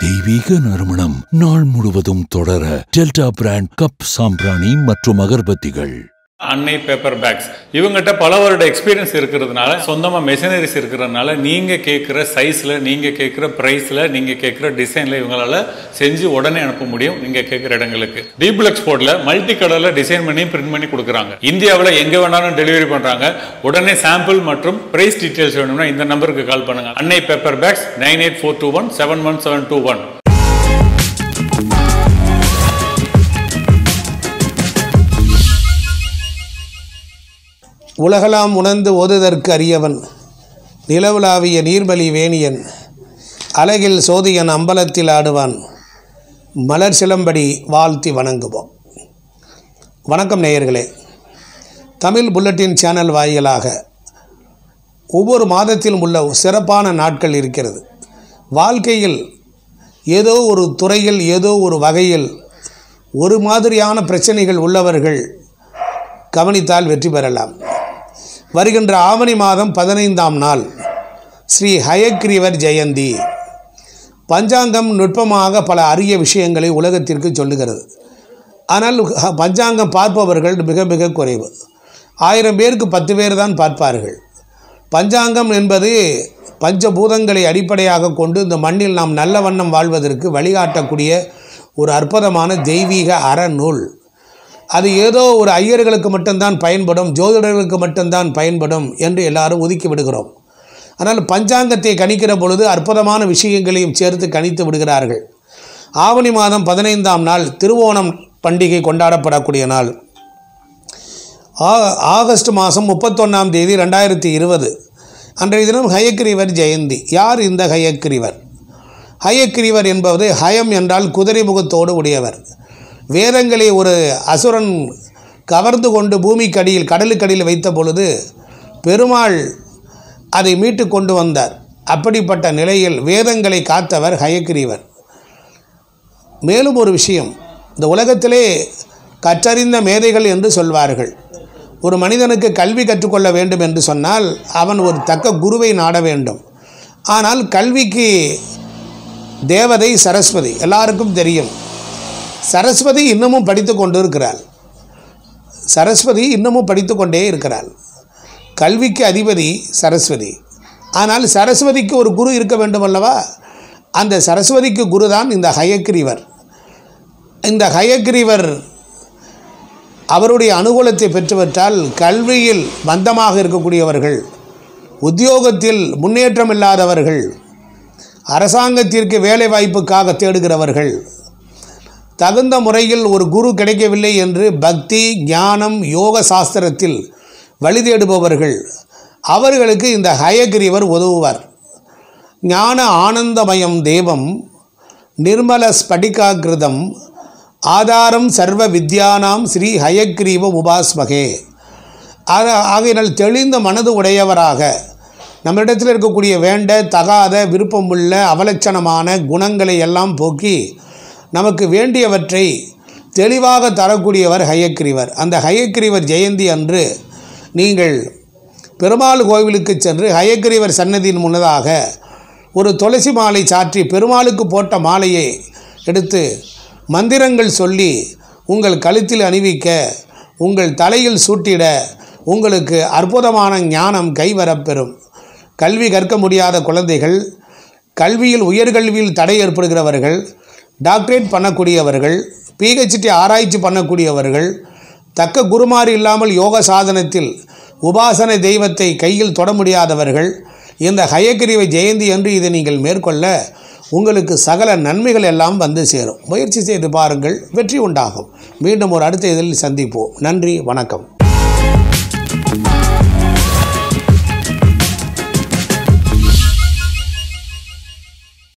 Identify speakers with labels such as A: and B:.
A: தெய்வீக நறுமணம் நாள் முழுவதும் தொடர டெல்டா பிராண்ட் கப் சாம்பிராணி மற்றும் அகர்பத்திகள்
B: அன்னை பேப்பர் பேக்ஸ் இவங்ககிட்ட பல வருட எக்ஸ்பீரியன்ஸ் இருக்கிறதுனால சொந்தமா மெஷினரிஸ் இருக்கிறதுனால நீங்க கேட்குற சைஸ்ல நீங்க கேட்குற பிரைஸ்ல நீங்க கேட்குற டிசைன்ல இவங்களால செஞ்சு உடனே அனுப்ப முடியும் நீங்க கேட்குற இடங்களுக்கு டீபிள் எக்ஸ்போர்ட்ல மல்டி கலர்ல டிசைன் பண்ணி பிரிண்ட் பண்ணி கொடுக்குறாங்க இந்தியாவில் எங்க வேணாலும் டெலிவரி பண்றாங்க உடனே சாம்பிள் மற்றும் பிரைஸ் டீடைல்ஸ் வேணும்னா இந்த நம்பருக்கு கால் பண்ணுங்க Annai paper bags nine eight four two one seven one seven two one
C: உலகலாம் உணர்ந்து ஓதுதற்கு அரியவன் நிலவுலாவிய நீர்மலி வேணியன் அழகில் சோதியன் அம்பலத்தில் ஆடுவான் மலர் சிலம்படி வாழ்த்தி வணங்குவோம் வணக்கம் நேயர்களே தமிழ் புல்லட்டின் சேனல் வாயிலாக ஒவ்வொரு மாதத்திலும் உள்ள சிறப்பான நாட்கள் இருக்கிறது வாழ்க்கையில் ஏதோ ஒரு துறையில் ஏதோ ஒரு வகையில் ஒரு மாதிரியான பிரச்சனைகள் உள்ளவர்கள் கவனித்தால் வெற்றி பெறலாம் வருகின்ற ஆவணி மாதம் பதினைந்தாம் நாள் ஸ்ரீ ஹயக்ரீவர் ஜெயந்தி பஞ்சாங்கம் நுட்பமாக பல அரிய விஷயங்களை உலகத்திற்கு சொல்லுகிறது ஆனால் ஹ- பஞ்சாங்கம் பார்ப்பவர்கள் மிக மிக குறைவு ஆயிரம் பேருக்கு பத்து பேர் தான் பார்ப்பார்கள் பஞ்சாங்கம் என்பது பஞ்சபூதங்களை அடிப்படையாக கொண்டு இந்த மண்ணில் நாம் நல்ல வண்ணம் வாழ்வதற்கு வழிகாட்டக்கூடிய ஒரு அற்புதமான தெய்வீக அறநூல் அது ஏதோ ஒரு ஐயர்களுக்கு மட்டும்தான் பயன்படும் ஜோதிடர்களுக்கு மட்டும்தான் பயன்படும் என்று எல்லாரும் ஒதுக்கி விடுகிறோம் ஆனால் பஞ்சாங்கத்தை கணிக்கிற பொழுது அற்புதமான விஷயங்களையும் சேர்த்து கணித்து விடுகிறார்கள் ஆவணி மாதம் பதினைந்தாம் நாள் திருவோணம் பண்டிகை கொண்டாடப்படக்கூடிய நாள் ஆ- ஆகஸ்ட் மாதம் முப்பத்தொன்னாம் தேதி ரெண்டாயிரத்தி இருபது அன்றைய தினம் ஹயக்கிரிவர் ஜெயந்தி யார் இந்த ஹயக்கிரிவர் ஹயக்கிரிவர் என்பது ஹயம் என்றால் குதிரை முகத்தோடு உடையவர் வேதங்களை ஒரு அசுரன் கவர்ந்து கொண்டு பூமிக்கடியில் கடலுக்கடியில் வைத்த பொழுது பெருமாள் அதை மீட்டு கொண்டு வந்தார் அப்படிப்பட்ட நிலையில் வேதங்களை காத்தவர் ஹயக்கிரீவர் மேலும் ஒரு விஷயம் இந்த உலகத்திலே கற்றறிந்த மேதைகள் என்று சொல்வார்கள் ஒரு மனிதனுக்கு கல்வி கற்றுக்கொள்ள வேண்டும் என்று சொன்னால் அவன் ஒரு தக்க குருவை நாட வேண்டும் ஆனால் கல்விக்கு தேவதை சரஸ்வதி எல்லாருக்கும் தெரியும் சரஸ்வதி இன்னமும் படித்து கொண்டு இருக்கிறாள் சரஸ்வதி இன்னமும் படித்து கொண்டே இருக்கிறாள் கல்விக்கு அதிபதி சரஸ்வதி ஆனால் சரஸ்வதிக்கு ஒரு குரு இருக்க வேண்டும் அல்லவா அந்த சரஸ்வதிக்கு குரு தான் இந்த ஹயக்கிரீவர் இந்த ஹயக்கிரீவர் அவருடைய அனுகூலத்தை பெற்றுவிட்டால் கல்வியில் மந்தமாக இருக்கக்கூடியவர்கள் உத்தியோகத்தில் முன்னேற்றம் இல்லாதவர்கள் அரசாங்கத்திற்கு வேலை வாய்ப்புக்காக தேடுகிறவர்கள் தகுந்த முறையில் ஒரு குரு கிடைக்கவில்லை என்று பக்தி ஞானம் யோக சாஸ்திரத்தில் வழி தேடுபவர்கள் அவர்களுக்கு இந்த ஹயகிரிவர் உதவுவார் ஞான ஆனந்தமயம் தேவம் நிர்மல ஸ்படிகாகிருதம் ஆதாரம் சர்வ வித்யானாம் ஸ்ரீ ஹயக்ரீவ உபாஸ்மகே ஆக ஆகையினால் தெளிந்த மனது உடையவராக நம்மிடத்தில் இருக்கக்கூடிய வேண்ட தகாத விருப்பமுள்ள அவலட்சணமான குணங்களை எல்லாம் போக்கி நமக்கு வேண்டியவற்றை தெளிவாக தரக்கூடியவர் ஹயக்கிரிவர் அந்த ஹயக்கிரிவர் ஜெயந்தி அன்று நீங்கள் பெருமாள் கோவிலுக்கு சென்று ஹயக்கிரிவர் சன்னதியின் முன்னதாக ஒரு துளசி மாலை சாற்றி பெருமாளுக்கு போட்ட மாலையை எடுத்து மந்திரங்கள் சொல்லி உங்கள் கழுத்தில் அணிவிக்க உங்கள் தலையில் சூட்டிட உங்களுக்கு அற்புதமான ஞானம் கைவரப்பெறும் கல்வி கற்க முடியாத குழந்தைகள் கல்வியில் உயர்கல்வியில் தடை ஏற்படுகிறவர்கள் டாக்டரேட் பண்ணக்கூடியவர்கள் பிஹெச்டி ஆராய்ச்சி பண்ணக்கூடியவர்கள் தக்க குருமாறு இல்லாமல் யோக சாதனத்தில் உபாசன தெய்வத்தை கையில் தொட முடியாதவர்கள் இந்த ஹயக்கிரிவை ஜெயந்தி என்று இதை நீங்கள் மேற்கொள்ள உங்களுக்கு சகல நன்மைகள் எல்லாம் வந்து சேரும் முயற்சி செய்து பாருங்கள் வெற்றி உண்டாகும் மீண்டும் ஒரு அடுத்த இதில் சந்திப்போம் நன்றி வணக்கம்